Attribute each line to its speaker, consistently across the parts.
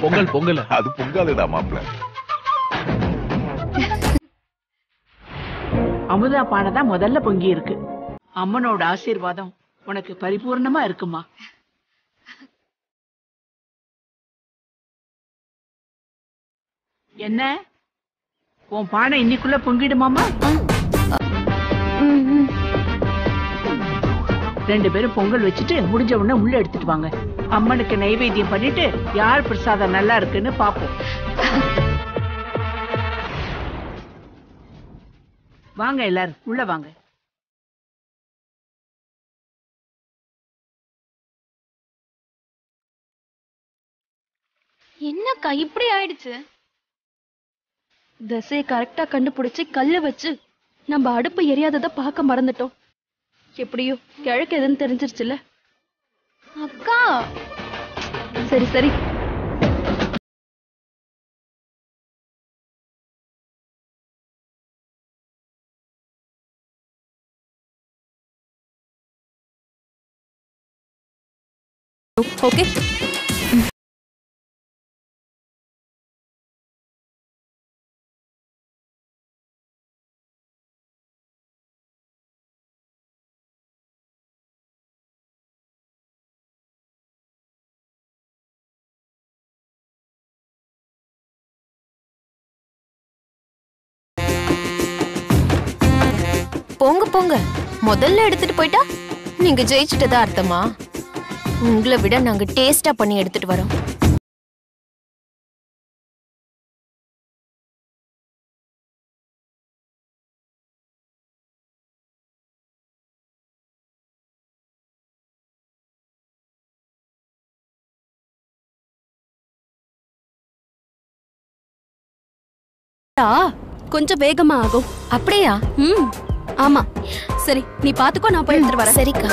Speaker 1: பொங்கல் பொங்கல்
Speaker 2: அது பொங்காதுடா மாப்பிள்ள
Speaker 3: அமுதா பானை தான் முதல்ல பொங்கி இருக்கு அம்மனோட ஆசீர்வாதம் உனக்கு பரிபூர்ணமா இருக்குமா என்ன உன் பானை இன்னைக்குள்ள பொங்கிடுமாமா ரெண்டு பேரும் பொங்கல் வச்சுட்டு முடிஞ்ச உடனே உள்ள எடுத்துட்டு வாங்க அம்மனுக்கு நைவேத்தியம் பண்ணிட்டு யார் பிரசாதம் நல்லா இருக்குன்னு பாப்போம் வாங்க எல்லாரும் உள்ள வாங்க
Speaker 4: என்னக்கா இப்படி ஆயிடுச்சு திசையை கரெக்டா கண்டுபிடிச்சு கல்லு வச்சு நம்ம அடுப்பு எரியாததை பார்க்க மறந்துட்டோம் எப்படியோ கிழக்கு எதுன்னு தெரிஞ்சிருச்சுல அக்கா சரி சரி ஓகே
Speaker 5: போங்க போங்க முதல்ல எடுத்துட்டு போயிட்டா நீங்க ஜெயிச்சுட்டதா அர்த்தமா உங்களை விட நாங்க டேஸ்டா பண்ணி எடுத்துட்டு வரோம்
Speaker 4: ஆ, கொஞ்சம் வேகமா ஆகும்
Speaker 5: அப்படியா
Speaker 4: ம் ஆமா சரி நீ பாத்துக்கோ நான் போய் எடுத்துட்டு வரேன்
Speaker 5: சரிக்கா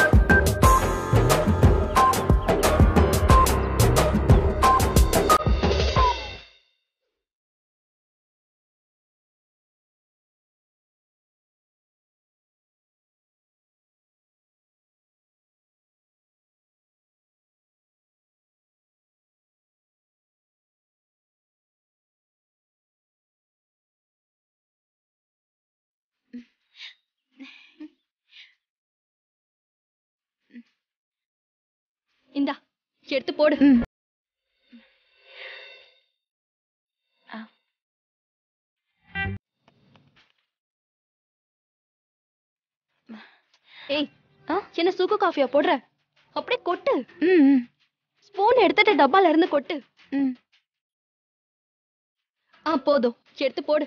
Speaker 4: இந்தா எடுத்து போடு ஏய் ஆ, என்ன சுக்கு காஃபியா போடுற அப்படியே கொட்டு
Speaker 5: ம்
Speaker 4: ஸ்பூன் எடுத்துட்டு டப்பால இருந்து கொட்டு
Speaker 5: ம்
Speaker 4: ஆ போதும் எடுத்து போடு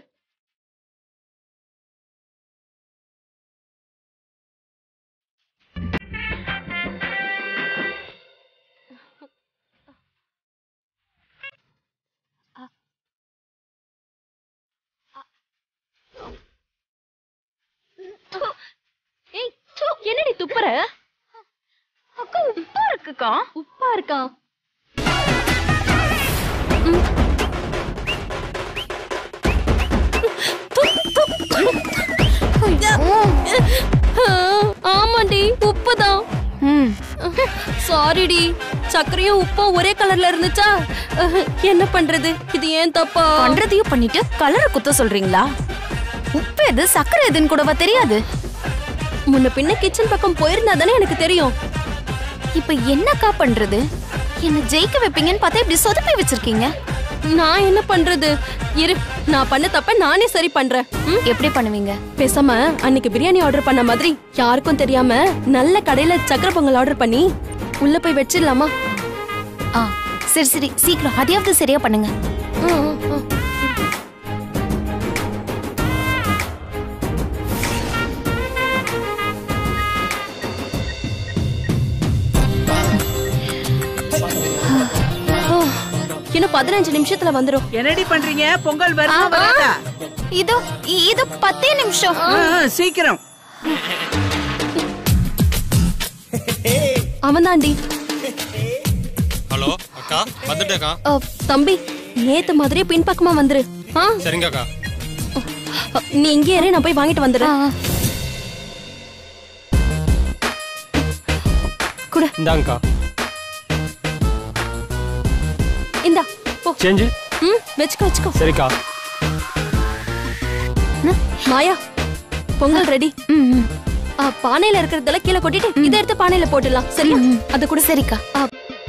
Speaker 4: ஏய் து, என்னடி துப்புற
Speaker 5: அக்கா உப்பா இருக்குக்கா
Speaker 4: உப்பா இருக்கா ஆமாண்டி உப்புதான்
Speaker 5: ம்
Speaker 4: சாரிடி சர்க்கரையும் உப்பும் ஒரே கலர்ல இருந்துச்சா என்ன பண்றது இது ஏன் தப்பா
Speaker 5: பண்றதையும் பண்ணிட்டு கலரை குத்த சொல்றீங்களா உப்பு எது சக்கரை எதுன்னு கூடவா தெரியாது
Speaker 4: முன்ன பின்ன கிச்சன் பக்கம் போயிருந்தா தானே எனக்கு தெரியும்
Speaker 5: இப்ப என்னக்கா பண்றது என்ன ஜெயிக்க வைப்பீங்கன்னு பார்த்தா இப்படி சொதப்பி வச்சிருக்கீங்க
Speaker 4: நான் என்ன பண்றது இரு நான் பண்ண தப்ப நானே சரி பண்றேன் ம்?
Speaker 5: எப்படி பண்ணுவீங்க
Speaker 4: பேசாம அன்னைக்கு பிரியாணி ஆர்டர் பண்ண மாதிரி யாருக்கும் தெரியாம நல்ல கடையில சக்கரை பொங்கல் ஆர்டர் பண்ணி உள்ள போய் வச்சிடலாமா
Speaker 5: ஆ சரி சரி சீக்கிரம் அதையாவது சரியா பண்ணுங்க
Speaker 4: ம், ம், ம். ஆ, இன்னும் பதினஞ்சு நிமிஷத்துல வந்துரும்
Speaker 3: என்னடி பண்றீங்க பொங்கல் வருமா வராதா
Speaker 5: இதோ இ- இது பத்தே நிமிஷம்
Speaker 3: ஆ, ஆ, சீக்கிரம்
Speaker 4: அவன்தாண்டி
Speaker 6: ஹலோ அக்கா வந்துட்டேக்கா
Speaker 4: அ, தம்பி நேத்து மாதிரியே பின்பக்கமா வந்துரு ஆ
Speaker 6: சரிங்க அக்கா
Speaker 4: அ, நீ இங்கே இரு நான் போய் வாங்கிட்டு வந்துடுறேன்
Speaker 6: இந்தாங்கக்கா
Speaker 4: இந்தா போ
Speaker 1: சேஞ்சு
Speaker 4: ம் வச்சுக்கோ வச்சுக்கோ
Speaker 1: சரிக்கா
Speaker 4: ம், மாயா பொங்கல் ரெடி
Speaker 5: ம் ம்.
Speaker 4: பானையில இருக்கிறதெல்லாம் கீழே கொட்டிட்டு இதை எடுத்து பானையில போட்டுடலாம் சரியா
Speaker 5: ம், ம்.
Speaker 4: அது கூட
Speaker 5: சரிக்கா
Speaker 4: ஆ,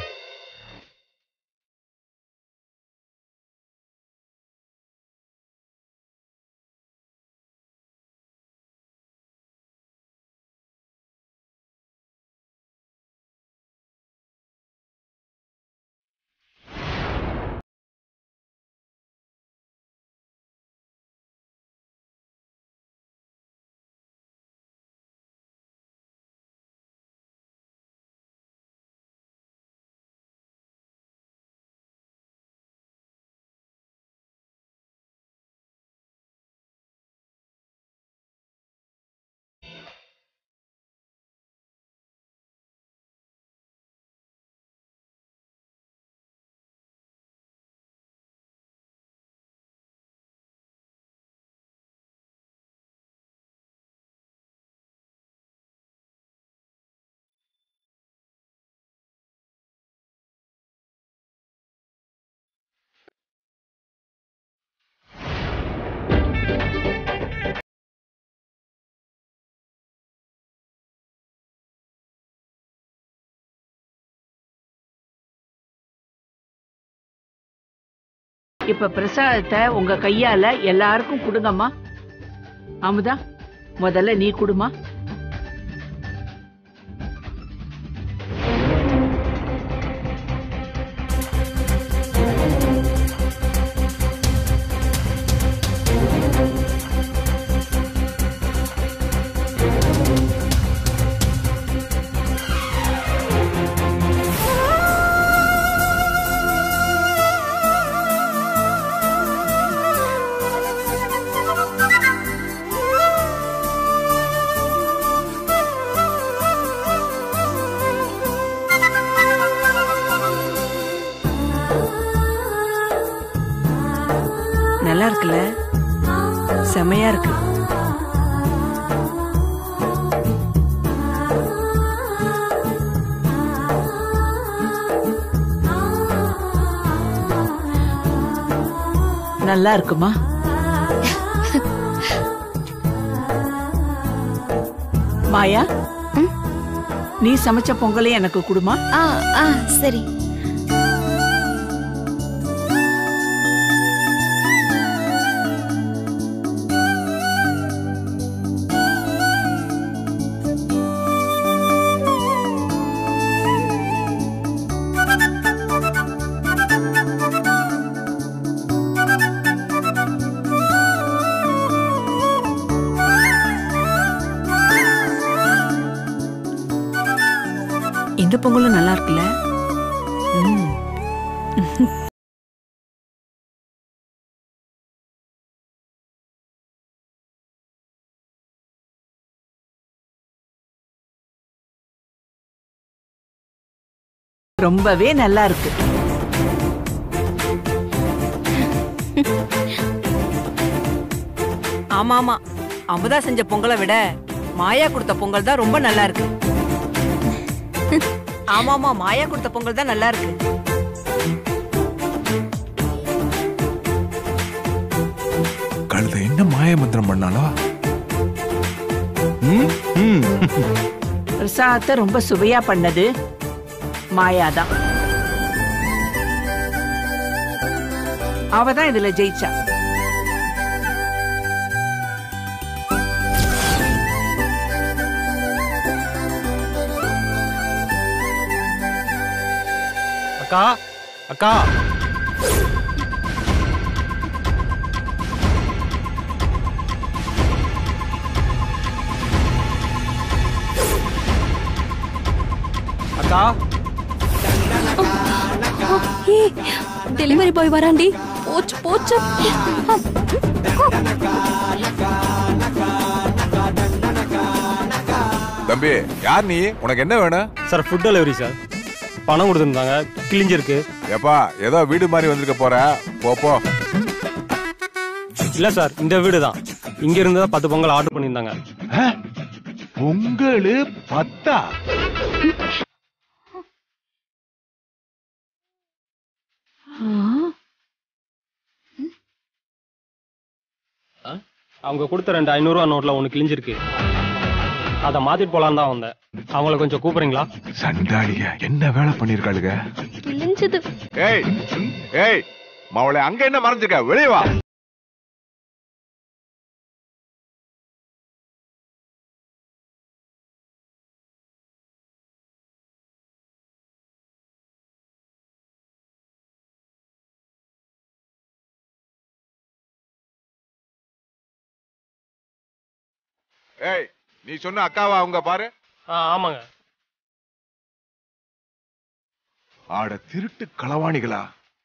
Speaker 3: இப்ப பிரசாதத்தை உங்க கையால எல்லாருக்கும் கொடுங்கம்மா அமுதா முதல்ல நீ குடுமா நல்லா இருக்குல்ல செமையா இருக்கு நல்லா இருக்குமா மாயா நீ சமைச்ச பொங்கலை எனக்கு கொடுமா
Speaker 5: ஆ ஆ சரி
Speaker 3: இந்த பொங்கலும் நல்லா இருக்குல்ல ம். ரொம்பவே நல்லா இருக்கு
Speaker 2: ஆமா ஆமா அமுதா செஞ்ச பொங்கலை விட மாயா கொடுத்த பொங்கல் தான் ரொம்ப நல்லா இருக்கு ஆமா ஆமா மாயா கொடுத்த பொங்கல் தான் நல்லா இருக்கு
Speaker 7: கழுத என்ன மாய மந்திரம் பண்ணாலோ ம், ம்.
Speaker 3: பிரசாதத்தை ரொம்ப சுவையா பண்ணது மாயாதான் அவ தான் இதுல ஜெயிச்சா
Speaker 1: அக்கா அக்கா அக்கா
Speaker 4: டெலிவரி பாய் வராண்டி போச்சு போச்சு
Speaker 7: தம்பி யார் நீ உனக்கு என்ன வேணும்
Speaker 1: சார் ஃபுட் டெலிவரி சார் பணம் கொடுத்துருந்தாங்க கிழிஞ்சிருக்கு
Speaker 7: ஏப்பா ஏதோ வீடு மாதிரி வந்திருக்க போற போ போ
Speaker 1: இல்ல சார் இந்த வீடு தான் இங்க இருந்து தான் பத்து பொங்கல் ஆர்டர் பண்ணியிருந்தாங்க
Speaker 7: பொங்கல் பத்தா
Speaker 3: ஆ,
Speaker 1: அவங்க கொடுத்த ரெண்டு ஐநூறுரூவா நோட்டில் ஒன்று கிழிஞ்சிருக்கு அதை மாற்றிட்டு போகலான்னு தான் வந்தேன் அவங்கள கொஞ்சம் கூப்பிடுறீங்களா
Speaker 7: சண்டாளிக என்ன வேலை பண்ணிருக்காளுங்க
Speaker 4: கிழிஞ்சது
Speaker 7: ஏய் ஏய் மவளை அங்க என்ன மறைஞ்சிருக்க வெளியே வா ஏய் நீ சொன்ன அக்காவா அவங்க பாரு
Speaker 1: ஆ ஆமாங்க
Speaker 7: ஆட திருட்டு களவாணிகளா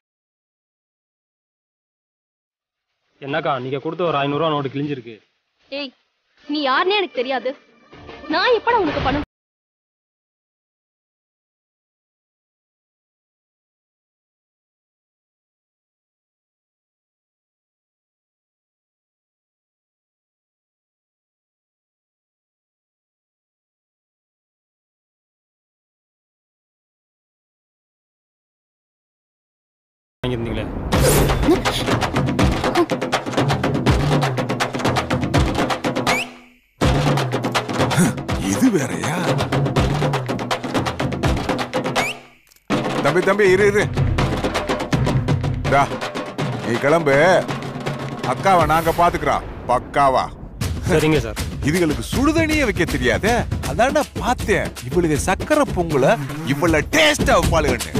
Speaker 1: என்னக்கா நீங்கள் கொடுத்த ஒரு ஐநூறுரூவா நோட்டு கிழிஞ்சிருக்கு
Speaker 4: ஏய் நீ யாருன்னே எனக்கு தெரியாது நான் எப்படா உனக்கு பணம்
Speaker 1: வாங்கியிருந்தீங்களே
Speaker 7: இது வேறயா தம்பி தம்பி இரு இரு டா, நீ கிளம்பு அக்காவை நாங்க பாத்துக்கிறோம் பக்காவா
Speaker 1: சரிங்க சார்
Speaker 7: இதுகளுக்கு சுடுதண்ணியே வைக்க தெரியாதே அதான்டா பார்த்தேன் இவளுக்கு சக்கரை பொங்கல இவ்வளவு டேஸ்டா வைப்பாளுகன்னு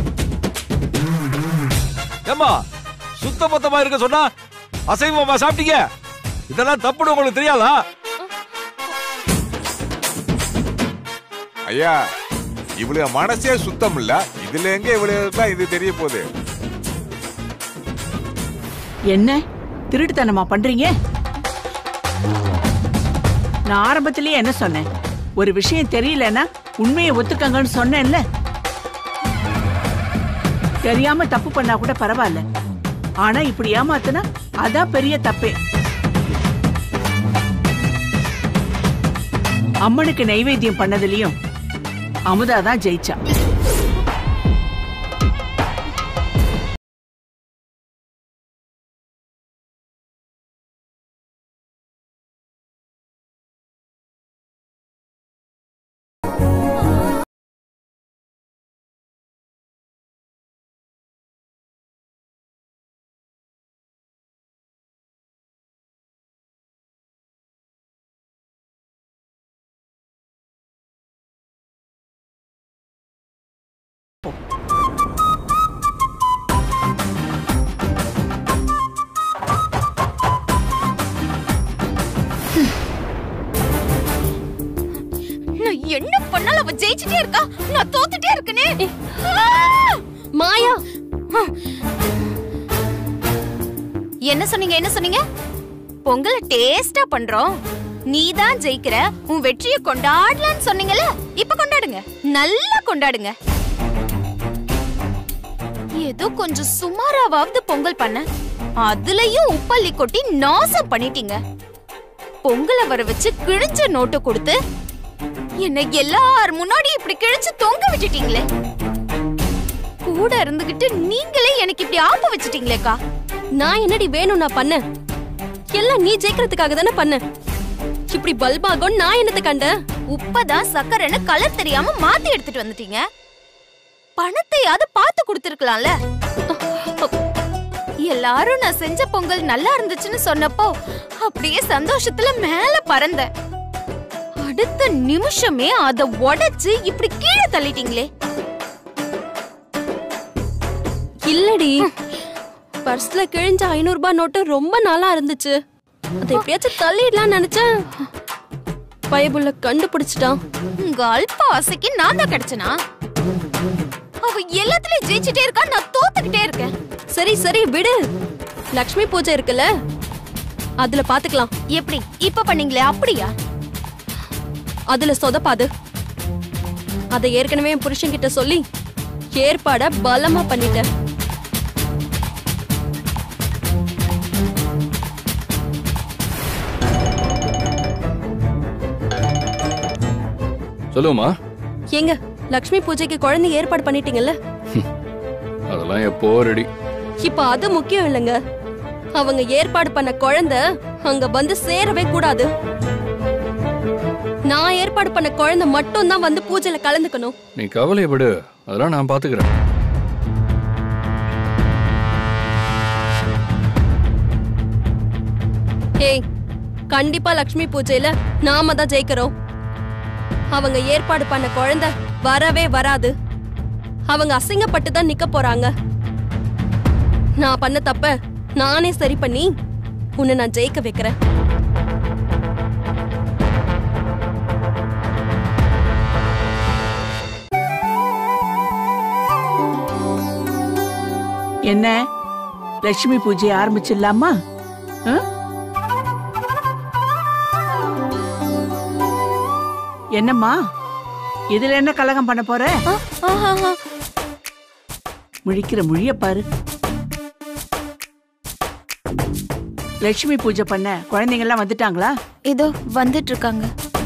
Speaker 8: ஏம்மா சுத்த பத்தமா இருக்க சொன்னா அசைவமா சாப்பிட்டீங்க இதெல்லாம் தப்புன்னு உங்களுக்கு தெரியாதா
Speaker 7: ஐயா இவளுக மனசே சுத்தம் இல்ல இதுல எங்க இவளுக்கு இது தெரிய போகுது
Speaker 3: என்ன திருட்டுத்தனமா பண்றீங்க நான் ஆரம்பத்திலேயே என்ன சொன்னேன் ஒரு விஷயம் தெரியலன்னா உண்மையை ஒத்துக்கங்கன்னு சொன்னேன்ல தெரியாம தப்பு பண்ணா கூட பரவாயில்ல ஆனா இப்படி ஏமாத்துனா அதான் பெரிய தப்பே அம்மனுக்கு நைவேத்தியம் பண்ணதுலயும் அமுதா தான் ஜெயிச்சா
Speaker 5: நான் என்ன பண்ணாலும் அவ ஜெயிச்சுட்டே இருக்கா நான் தோத்துட்டே இருக்கனே
Speaker 4: மாயா
Speaker 5: என்ன சொன்னீங்க என்ன சொன்னீங்க பொங்கலை டேஸ்டா பண்றோம் நீ தான் ஜெயிக்கிற உன் வெற்றியை கொண்டாடலாம்னு சொன்னீங்கல்ல இப்ப கொண்டாடுங்க நல்லா கொண்டாடுங்க ஏதோ கொஞ்சம் சுமாராவது பொங்கல் பண்ண அதுலயும் உப்பள்ளி கொட்டி நாசம் பண்ணிட்டீங்க பொங்கலை வர வச்சு கிழிஞ்ச நோட்டு கொடுத்து என்னை எல்லார் முன்னாடி இப்படி கிழிச்சு தொங்க விட்டுட்டீங்களே கூட இருந்துகிட்டு நீங்களே எனக்கு இப்படி ஆப்ப வச்சுட்டீங்களேக்கா
Speaker 4: நான் என்னடி வேணும் நான் பண்ணேன் எல்லாம் நீ ஜெயிக்கிறதுக்காக தானே பண்ணேன் இப்படி பல்பாகம் நான் என்னத்தை கண்டேன்
Speaker 5: உப்பதான் சக்கரைன்னு கலர் தெரியாம மாத்தி எடுத்துட்டு வந்துட்டீங்க பணத்தையாவது பார்த்து கொடுத்துருக்கலாம்ல எல்லாரும் நான் செஞ்ச பொங்கல் நல்லா இருந்துச்சுன்னு சொன்னப்போ அப்படியே சந்தோஷத்துல மேல பறந்தேன் அடுத்த நிமிஷமே அத உடைச்சு இப்படி கீழே தள்ளிட்டீங்களே
Speaker 4: இல்லடி பர்ஸ்ல கிழிஞ்ச ஐநூறு ரூபாய் நோட்டு ரொம்ப நாளா இருந்துச்சு அதை எப்படியாச்சும் தள்ளிடலாம்னு நினைச்சேன் பயபுள்ள கண்டுபிடிச்சிட்டான்
Speaker 5: உங்க அல்ப ஆசைக்கு நான் தான் கிடைச்சனா அவ எல்லாத்துலயும் ஜெயிச்சுட்டே இருக்கா நான் தோத்துக்கிட்டே இருக்கேன்
Speaker 4: சரி சரி விடு லக்ஷ்மி பூஜை இருக்குல்ல அதுல பாத்துக்கலாம்
Speaker 5: எப்படி இப்ப பண்ணீங்களே அப்படியா
Speaker 4: அதுல சொதப்பாது அதை ஏற்கனவே என் புருஷன்கிட்ட சொல்லி ஏற்பாட பலமா பண்ணிட்டேன்
Speaker 9: சொல்லுமா
Speaker 4: ஏங்க லக்ஷ்மி பூஜைக்கு குழந்தை ஏற்பாடு பண்ணிட்டீங்கல்ல
Speaker 9: அதெல்லாம் எப்போ ரெடி
Speaker 4: இப்ப அது முக்கியம் இல்லைங்க அவங்க ஏற்பாடு பண்ண குழந்தை அங்க வந்து சேரவே கூடாது நான் ஏற்பாடு பண்ண குழந்தை மட்டும் தான் வந்து பூஜையில கலந்துக்கணும்
Speaker 9: நீ கவலையை விடு அதெல்லாம் நான் பாத்துக்கிறேன்
Speaker 4: ஏய் கண்டிப்பா லக்ஷ்மி பூஜையில நாம தான் ஜெயிக்கிறோம் அவங்க ஏற்பாடு பண்ண குழந்தை வரவே வராது அவங்க அசிங்கப்பட்டு தான் நிக்க போறாங்க நான் பண்ண தப்ப நானே சரி பண்ணி உன்னை நான் ஜெயிக்க வைக்கிறேன்
Speaker 3: என்ன லட்சுமி பூஜை ஆரம்பிச்சிடலாமா ஆ? என்னம்மா இதுல என்ன கலகம் பண்ண போற முழிக்கிற முழிய பாரு லட்சுமி பூஜை பண்ண குழந்தைங்க எல்லாம் வந்துட்டாங்களா
Speaker 5: இதோ வந்துட்டு இருக்காங்க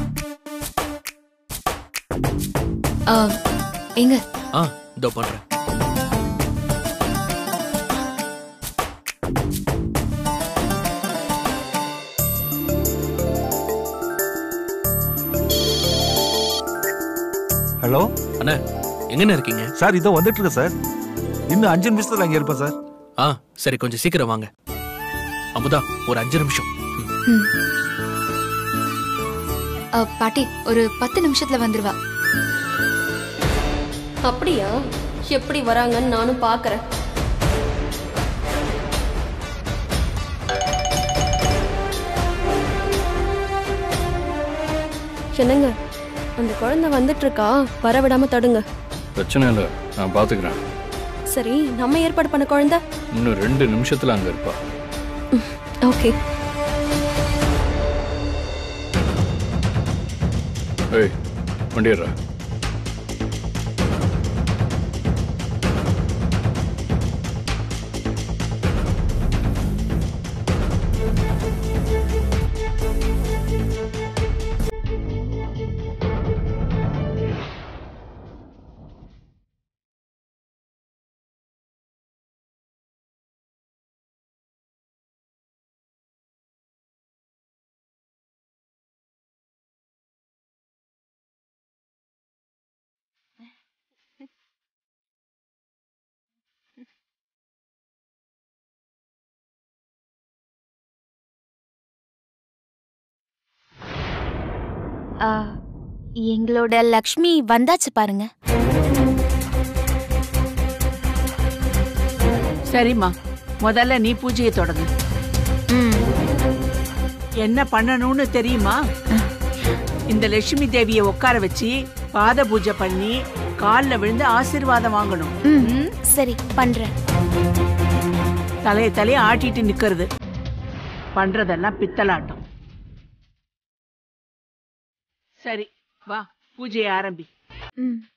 Speaker 5: ஆ, எங்க
Speaker 10: ஆ இதோ பண்றேன்
Speaker 8: ஹலோ
Speaker 10: அண்ணா எங்கண்ணே இருக்கீங்க
Speaker 8: சார் இதோ வந்துட்டு இருக்கேன் சார் இன்னும் அஞ்சு நிமிஷத்துல அங்க இருப்பேன் சார்
Speaker 10: ஆ சரி கொஞ்சம் சீக்கிரம் வாங்க அமுதா ஒரு அஞ்சு நிமிஷம்
Speaker 5: ஆ, பாட்டி ஒரு பத்து நிமிஷத்துல வந்துருவா
Speaker 4: அப்படியா எப்படி வராங்கன்னு நானும் பாக்குறேன் என்னங்க அந்த குழந்தை வந்துட்டு இருக்கா வர விடாம தடுங்க
Speaker 9: பிரச்சனை இல்லை நான் பாத்துக்கிறேன்
Speaker 4: சரி நம்ம ஏற்பாடு பண்ண குழந்தை
Speaker 9: இன்னும் ரெண்டு நிமிஷத்துல அங்க இருப்பா
Speaker 4: ஓகே
Speaker 9: ஏய் வண்டிடுறா
Speaker 5: ஆ, எங்களோட லக்ஷ்மி வந்தாச்சு பாருங்க
Speaker 3: சரிம்மா முதல்ல நீ பூஜையை தொடங்கு
Speaker 5: ம்
Speaker 3: என்ன பண்ணணும்னு தெரியுமா இந்த லட்சுமி தேவியை உட்கார வச்சு பாத பூஜை பண்ணி கால்ல விழுந்து ஆசீர்வாதம் வாங்கணும்
Speaker 5: ம் சரி பண்றேன்
Speaker 3: தலைய தலைய ஆட்டிட்டு நிக்கிறது பண்றதெல்லாம் பித்தலாட்டம் சரி வா பூஜையை ஆரம்பி
Speaker 5: ம்